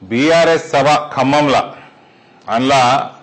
BRS సభ ఖమ్మంలో అందులో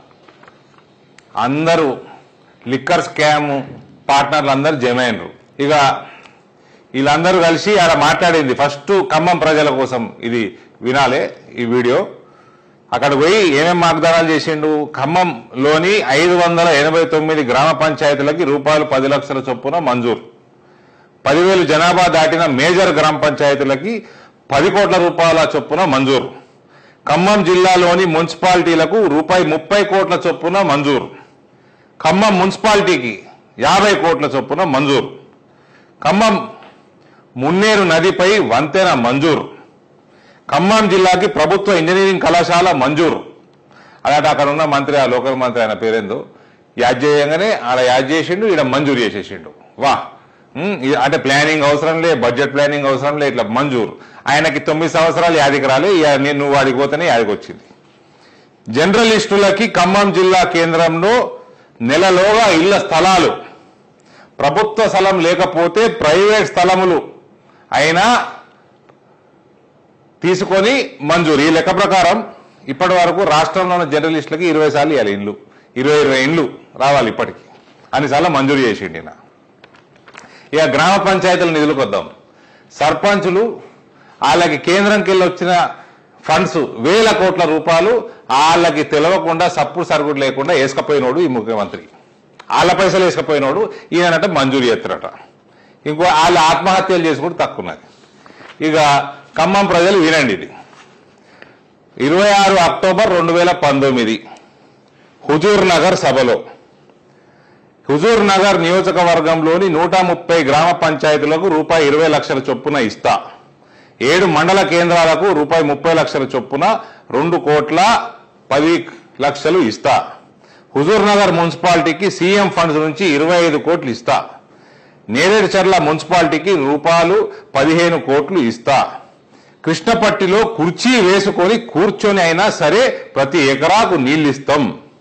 అందరూ లిక్కర్ స్కామ్ పార్ట్నర్లు అందరూ జమైనరు ఇక వీళ్ళందరూ కలిసి ఆడ మాట్లాడింది ఫస్ట్ ఖమ్మం ప్రజల కోసం ఇది వినాలే ఈ వీడియో అక్కడ పోయి ఏమేం వాగ్దానాలు చేసిండు ఖమ్మంలోని ఐదు వందల ఎనభై తొమ్మిది గ్రామ పంచాయతీలకి రూపాయలు పది లక్షల చొప్పున మంజూరు పదివేలు జనాభా దాటిన మేజర్ గ్రామ పంచాయతీలకి పది కోట్ల రూపాయల చొప్పున మంజూరు ఖమ్మం జిల్లాలోని మున్సిపాలిటీలకు రూపాయి ముప్పై కోట్ల చొప్పున మంజూరు ఖమ్మం మున్సిపాలిటీకి యాభై కోట్ల చొప్పున మంజూరు ఖమ్మం మున్నేరు నదిపై వంతెన మంజూరు ఖమ్మం జిల్లాకి ప్రభుత్వ ఇంజనీరింగ్ కళాశాల మంజూరు అలాంటి అక్కడ ఉన్న మంత్రి ఆ లోకల్ మంత్రి ఆయన పేరేందో యాద్ చేయగానే ఆడ యాద్ చేసిండు ఈడ మంజూరు చేసేసిండు వా ఉమ్, ఇది అంటే ప్లానింగ్ అవసరం లే బడ్జెట్ ప్లానింగ్ అవసరం లే ఇట్లా మంజూరు ఆయనకి తొమ్మిది సంవత్సరాలు యాదికి రాలే ఇక నేను నువ్వు వాడికి పోతేనే యాదికి వచ్చింది జర్నలిస్టులకి ఖమ్మం జిల్లా కేంద్రంలో నెలలోగా ఇళ్ల స్థలాలు ప్రభుత్వ స్థలం లేకపోతే ప్రైవేట్ స్థలములు అయినా తీసుకొని మంజూరు ఈ లెక్క ప్రకారం ఇప్పటి వరకు రాష్ట్రంలో ఉన్న జర్నలిస్టులకి ఇరవై సార్లు ఇవ్వాలి ఇండ్లు ఇరవై ఇరవై ఇండ్లు రావాలి ఇప్పటికి అన్నిసార్లు మంజూరు చేసిండి ఈయన ఇక గ్రామ పంచాయతీల నిధులకు వద్దాం సర్పంచులు వాళ్ళకి కేంద్రంకి వెళ్ళి వచ్చిన ఫండ్స్ వేల కోట్ల రూపాయలు వాళ్ళకి తెలవకుండా సప్పుడు సరుగుడు లేకుండా వేసుకపోయినోడు ఈ ముఖ్యమంత్రి వాళ్ళ పైసలు వేసుకపోయినోడు ఈయనంటే మంజూరు చేస్తారట ఇంకో వాళ్ళు ఆత్మహత్యలు చేసుకుంటూ తక్కున్నది ఇక ఖమ్మం ప్రజలు వినండి ఇది ఇరవై ఆరు అక్టోబర్ రెండు వేల పంతొమ్మిది హుజూర్ నగర్ సభలో హుజూర్ నగర్ నియోజకవర్గంలోని నూట ముప్పై గ్రామ పంచాయతీలకు రూపాయి ఇరవై లక్షల చొప్పున ఇస్తా ఏడు మండల కేంద్రాలకు రూపాయి ముప్పై లక్షల చొప్పున రెండు కోట్ల పది లక్షలు ఇస్తా హుజూర్ నగర్ మున్సిపాలిటీకి సీఎం ఫండ్స్ నుంచి ఇరవై ఐదు కోట్లు ఇస్తా నేరేడుచర్ల మున్సిపాలిటీకి రూపాయలు పదిహేను కోట్లు ఇస్తా కృష్ణపట్టిలో కుర్చీ వేసుకొని కూర్చొని అయినా సరే ప్రతి ఎకరాకు నీళ్ళు ఇస్తాం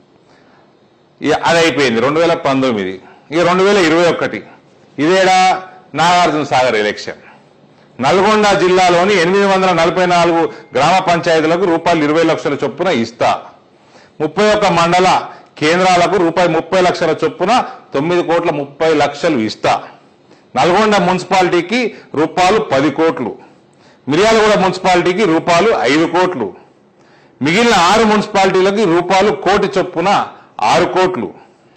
ఇక అది అయిపోయింది రెండు వేల పంతొమ్మిది ఇక రెండు వేల ఇరవై ఒకటి ఇదేడా నాగార్జున సాగర్ ఎలక్షన్ నల్గొండ జిల్లాలోని ఎనిమిది వందల నలభై నాలుగు గ్రామ పంచాయతీలకు రూపాయలు ఇరవై లక్షల చొప్పున ఇస్తా ముప్పై ఒక్క మండల కేంద్రాలకు రూపాయి ముప్పై లక్షల చొప్పున తొమ్మిది కోట్ల ముప్పై లక్షలు ఇస్తా నల్గొండ మున్సిపాలిటీకి రూపాయలు పది కోట్లు మిర్యాలగూడ మున్సిపాలిటీకి రూపాయలు ఐదు కోట్లు మిగిలిన ఆరు మున్సిపాలిటీలకి రూపాయలు కోటి చొప్పున ఆరు కోట్లు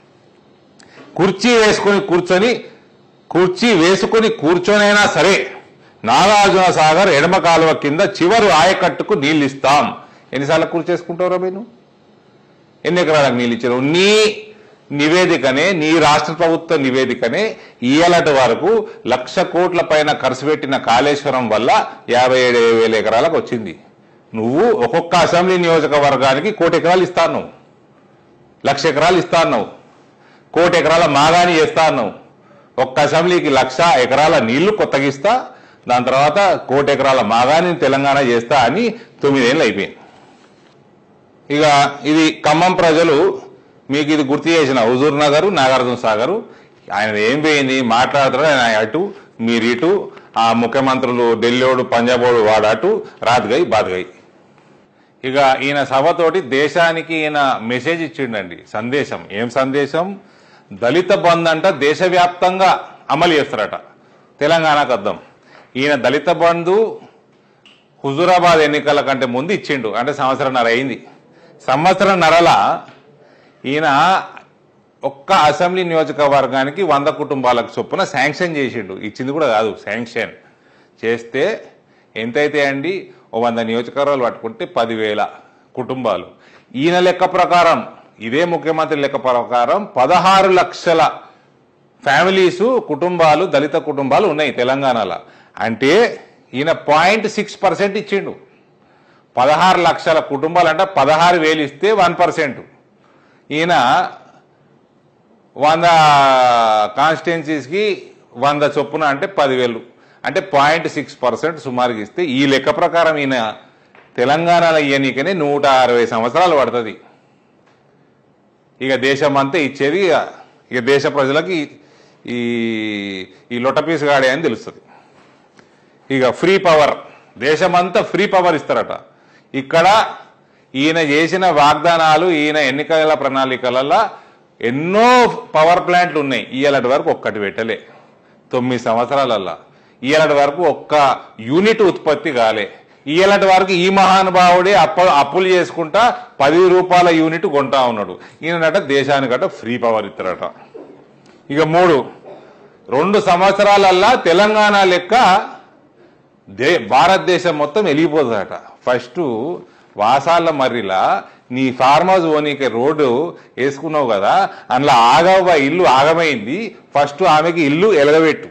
కుర్చీ వేసుకొని కూర్చొని కుర్చీ వేసుకొని కూర్చొనైనా సరే నాగార్జున సాగర్ ఎడమ కాలువ కింద చివరి ఆయకట్టుకు నీళ్ళు ఇస్తాం ఎన్నిసార్లు కూర్చేసుకుంటావురా మీరు ఎన్ని ఎకరాలకు నీళ్ళు ఇచ్చారు నీ నివేదికనే నీ రాష్ట్ర ప్రభుత్వ నివేదికనే ఇయ్యలటి వరకు లక్ష కోట్ల పైన ఖర్చు పెట్టిన కాళేశ్వరం వల్ల యాభై ఏడు వేల ఎకరాలకు వచ్చింది నువ్వు ఒక్కొక్క అసెంబ్లీ నియోజకవర్గానికి కోటి ఎకరాలు ఇస్తాను లక్ష ఎకరాలు ఇస్తా అన్నావు కోటి ఎకరాల మాగాని చేస్తా అన్నావు ఒక్క అసెంబ్లీకి లక్ష ఎకరాల నీళ్లు కొత్తగా ఇస్తా దాని తర్వాత కోటి ఎకరాల మాగాని తెలంగాణ చేస్తా అని తొమ్మిదేళ్ళు అయిపోయింది ఇక ఇది ఖమ్మం ప్రజలు మీకు ఇది గుర్తు చేసిన హుజూర్ నగర్ నాగార్జున సాగర్ ఆయన ఏం పోయింది మాట్లాడతాడు ఆయన అటు మీరు ఇటు ఆ ముఖ్యమంత్రులు ఢిల్లీోడు పంజాబోడు వాడు అటు రాత్గై బాద్గై ఇక ఈయన సభతోటి దేశానికి ఈయన మెసేజ్ ఇచ్చిండండి సందేశం ఏం సందేశం దళిత బంధు అంట దేశవ్యాప్తంగా అమలు చేస్తారట తెలంగాణకు అర్థం ఈయన దళిత బంధు హుజూరాబాద్ ఎన్నికల కంటే ముందు ఇచ్చిండు అంటే సంవత్సరంన్నర అయింది సంవత్సరంన్నరల ఈయన ఒక్క అసెంబ్లీ నియోజకవర్గానికి వంద కుటుంబాలకు చొప్పున శాంక్షన్ చేసిండు ఇచ్చింది కూడా కాదు శాంక్షన్ చేస్తే ఎంతైతే అండి ఓ వంద నియోజకవర్గాలు పట్టుకుంటే పదివేల కుటుంబాలు ఈయన లెక్క ప్రకారం ఇదే ముఖ్యమంత్రి లెక్క ప్రకారం పదహారు లక్షల ఫ్యామిలీసు కుటుంబాలు దళిత కుటుంబాలు ఉన్నాయి తెలంగాణలో అంటే ఈయన పాయింట్ సిక్స్ పర్సెంట్ ఇచ్చిండు పదహారు లక్షల కుటుంబాలు అంటే పదహారు వేలు ఇస్తే వన్ పర్సెంట్ ఈయన వంద కాన్స్టిట్యున్సీస్కి వంద చొప్పున అంటే పదివేలు అంటే పాయింట్ సిక్స్ పర్సెంట్ సుమారుగా ఇస్తే ఈ లెక్క ప్రకారం ఈయన తెలంగాణలో ఇయ్యనీకనే నూట అరవై సంవత్సరాలు పడుతుంది ఇక దేశం అంతా ఇచ్చేది ఇక ఇక దేశ ప్రజలకి ఈ ఈ లొటపీస్ గాడే అని తెలుస్తుంది ఇక ఫ్రీ పవర్ దేశమంతా ఫ్రీ పవర్ ఇస్తారట ఇక్కడ ఈయన చేసిన వాగ్దానాలు ఈయన ఎన్నికల ప్రణాళికలలో ఎన్నో పవర్ ప్లాంట్లు ఉన్నాయి ఇయ్యాలటి వరకు ఒక్కటి పెట్టలే తొమ్మిది సంవత్సరాలల్లా ఇయ్యాలటి వరకు ఒక్క యూనిట్ ఉత్పత్తి కాలే ఇయ్యాలటి వరకు ఈ మహానుభావుడే అప్ప అప్పులు చేసుకుంటా పది రూపాయల యూనిట్ కొంటా ఉన్నాడు ఈయనట దేశానికట ఫ్రీ పవర్ ఇస్తారట ఇక మూడు రెండు సంవత్సరాలల్లా తెలంగాణ లెక్క దే భారతదేశం మొత్తం వెలిగిపోతుందట ఫస్ట్ వాసాల మర్రిలా నీ ఫార్మ్ హౌస్ ఓనీకి రోడ్డు వేసుకున్నావు కదా అందులో ఆగవ ఇల్లు ఆగమైంది ఫస్ట్ ఆమెకి ఇల్లు ఎలగబెట్టు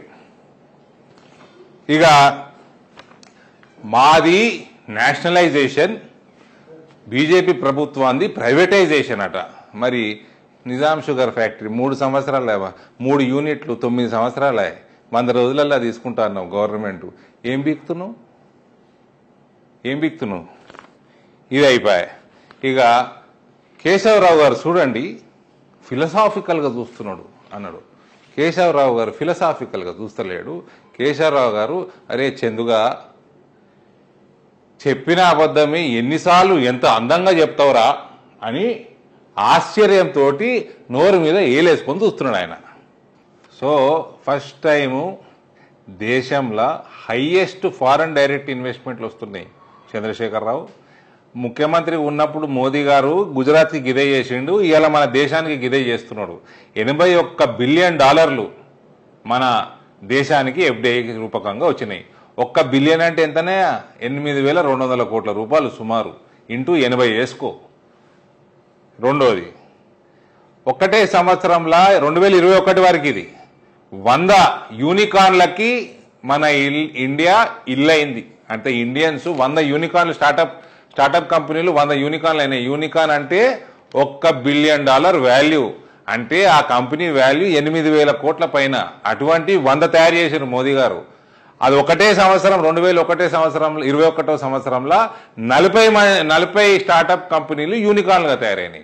ఇక మాది నేషనలైజేషన్ బీజేపీ ప్రభుత్వాన్ని ప్రైవేటైజేషన్ అట మరి నిజాం షుగర్ ఫ్యాక్టరీ మూడు సంవత్సరాలు మూడు యూనిట్లు తొమ్మిది సంవత్సరాలే వంద రోజులల్లో తీసుకుంటా అన్నావు గవర్నమెంట్ ఏం బీక్తున్నావు ఏం బీక్తున్నావు ఇది అయిపోయాయి ఇక కేశవరావు గారు చూడండి ఫిలసాఫికల్గా చూస్తున్నాడు అన్నాడు కేశవరావు గారు ఫిలసాఫికల్గా చూస్తలేడు కేశవరావు గారు అరే చందుగా చెప్పిన అబద్ధమే ఎన్నిసార్లు ఎంత అందంగా చెప్తావురా అని ఆశ్చర్యంతో నోరు మీద ఏలేసుకొని చూస్తున్నాడు ఆయన సో ఫస్ట్ టైము దేశంలో హయ్యెస్ట్ ఫారెన్ డైరెక్ట్ ఇన్వెస్ట్మెంట్లు వస్తున్నాయి చంద్రశేఖరరావు ముఖ్యమంత్రి ఉన్నప్పుడు మోదీ గారు గుజరాత్కి గిదే చేసిండు ఇవాళ మన దేశానికి గిదే చేస్తున్నాడు ఎనభై ఒక్క బిలియన్ డాలర్లు మన దేశానికి ఎఫ్డిఐ రూపకంగా వచ్చినాయి ఒక్క బిలియన్ అంటే ఎంతనే ఎనిమిది వేల రెండు వందల కోట్ల రూపాయలు సుమారు ఇంటూ ఎనభై వేసుకో రెండోది ఒక్కటే సంవత్సరంలో రెండు వేల ఇరవై ఒకటి వరకు ఇది వంద యూనికార్న్లకి మన ఇల్- ఇండియా ఇల్లైంది అంటే ఇండియన్స్ వంద యూనికార్న్లు స్టార్టప్ స్టార్టప్ కంపెనీలు వంద యూనికార్న్లు అయినాయి యూనికార్న్ అంటే ఒక్క బిలియన్ డాలర్ వాల్యూ అంటే ఆ కంపెనీ వాల్యూ ఎనిమిది వేల కోట్ల పైన అటువంటి వంద తయారు చేశారు మోదీ గారు అది ఒకటే సంవత్సరం రెండు వేల ఒకటే సంవత్సరంలో ఇరవై ఒకటో సంవత్సరంలో నలభై మ- నలభై స్టార్టప్ కంపెనీలు యూనికార్న్లుగా తయారైనాయి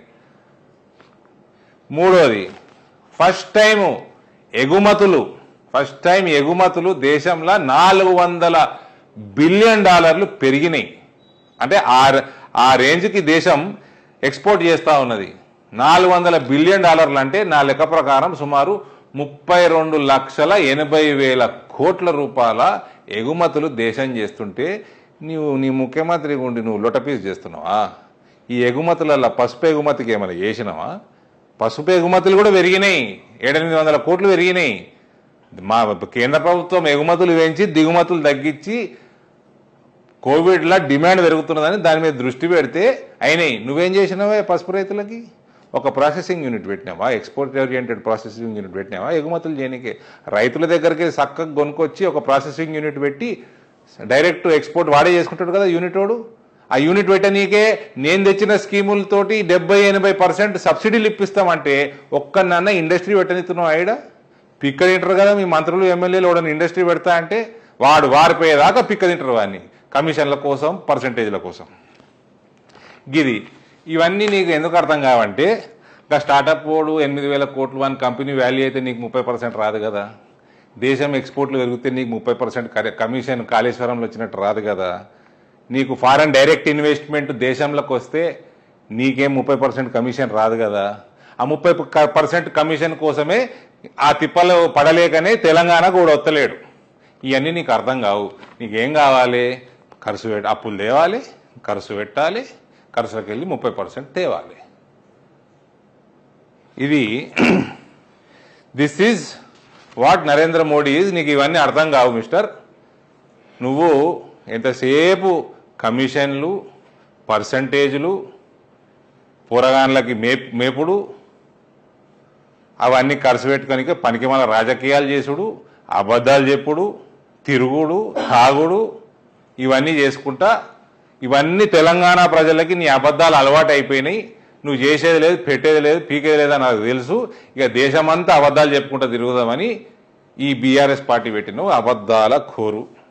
మూడోది ఫస్ట్ టైం ఎగుమతులు ఫస్ట్ టైం ఎగుమతులు దేశంలో నాలుగు వందల బిలియన్ డాలర్లు పెరిగినాయి అంటే ఆ ఆ రేంజ్కి దేశం ఎక్స్పోర్ట్ చేస్తూ ఉన్నది నాలుగు వందల బిలియన్ డాలర్లు అంటే నా లెక్క ప్రకారం సుమారు ముప్పై రెండు లక్షల ఎనభై వేల కోట్ల రూపాయల ఎగుమతులు దేశం చేస్తుంటే నీవు నీ ముఖ్యమంత్రి ఉండి నువ్వు లొటపీస్ చేస్తున్నావా ఈ ఎగుమతులలో పసుపు ఎగుమతికి ఏమైనా చేసినావా పసుపు ఎగుమతులు కూడా పెరిగినాయి ఏడెనిమిది వందల కోట్లు పెరిగినాయి మా కేంద్ర ప్రభుత్వం ఎగుమతులు పెంచి దిగుమతులు తగ్గించి కోవిడ్లో డిమాండ్ పెరుగుతున్నదని దాని మీద దృష్టి పెడితే అయినాయి నువ్వేం చేసినావా పసుపు రైతులకి ఒక ప్రాసెసింగ్ యూనిట్ పెట్టినావా ఎక్స్పోర్ట్ ఓరియంటెడ్ ప్రాసెసింగ్ యూనిట్ పెట్టినావా ఎగుమతులు చేయనీకి రైతుల దగ్గరికి చక్కగా కొనుక్కొచ్చి ఒక ప్రాసెసింగ్ యూనిట్ పెట్టి డైరెక్ట్ ఎక్స్పోర్ట్ వాడే చేసుకుంటాడు కదా యూనిట్ వాడు ఆ యూనిట్ పెట్టనీకే నేను తెచ్చిన స్కీములతోటి డెబ్బై ఎనభై పర్సెంట్ సబ్సిడీలు ఇప్పిస్తామంటే ఒక్కనన్న ఇండస్ట్రీ పెట్టనిస్తున్నావు ఆవిడ పిక్క తింటారు కదా మీ మంత్రులు ఎమ్మెల్యేలు వాడని ఇండస్ట్రీ పెడతా అంటే వాడు వారిపోయేదాకా పిక్క తింటారు వాడిని కమిషన్ల కోసం పర్సంటేజ్ల కోసం గిది ఇవన్నీ నీకు ఎందుకు అర్థం కావంటే ఇంకా స్టార్టప్ వాడు ఎనిమిది వేల కోట్లు వన్ కంపెనీ వాల్యూ అయితే నీకు ముప్పై పర్సెంట్ రాదు కదా దేశం ఎక్స్పోర్ట్లు పెరిగితే నీకు ముప్పై పర్సెంట్ కమిషన్ కాళేశ్వరంలో వచ్చినట్టు రాదు కదా నీకు ఫారెన్ డైరెక్ట్ ఇన్వెస్ట్మెంట్ దేశంలోకి వస్తే నీకేం ముప్పై పర్సెంట్ కమిషన్ రాదు కదా ఆ ముప్పై పర్సెంట్ కమిషన్ కోసమే ఆ తిప్పలు పడలేకనే తెలంగాణ కూడా వత్తలేడు ఇవన్నీ నీకు అర్థం కావు నీకేం కావాలి ఖర్చు పెట్ అప్పులు తేవాలి ఖర్చు పెట్టాలి ఖర్చులకు వెళ్ళి ముప్పై పర్సెంట్ తేవాలి ఇది this is what Narendra Modi is నీకు ఇవన్నీ అర్థం కావు మిస్టర్ నువ్వు ఎంతసేపు కమిషన్లు పర్సంటేజ్లు పోరగాన్లకి మే మేపుడు అవన్నీ ఖర్చు పెట్టుకోనికి పనికి మన రాజకీయాలు చేసుడు అబద్ధాలు చెప్పుడు తిరుగుడు తాగుడు ఇవన్నీ చేసుకుంటా ఇవన్నీ తెలంగాణ ప్రజలకి నీ అబద్ధాలు అలవాటు అయిపోయినాయి నువ్వు చేసేది లేదు పెట్టేది లేదు పీకేది లేదని నాకు తెలుసు ఇక దేశమంతా అబద్ధాలు చెప్పుకుంటూ తిరుగుదామని ఈ బీఆర్ఎస్ పార్టీ పెట్టిన అబద్ధాల కోరు